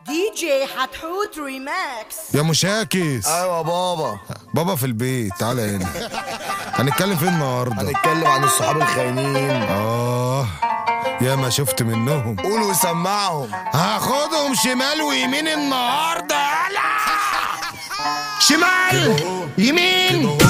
دي جي حتحوت ريماكس يا مشاكس ايوه بابا بابا في البيت تعالى هنا هنتكلم فين النهارده هنتكلم عن الصحاب الخاينين اه يا ما شفت منهم قول وسمعهم هاخدهم شمال ويمين النهارده يلا شمال يمين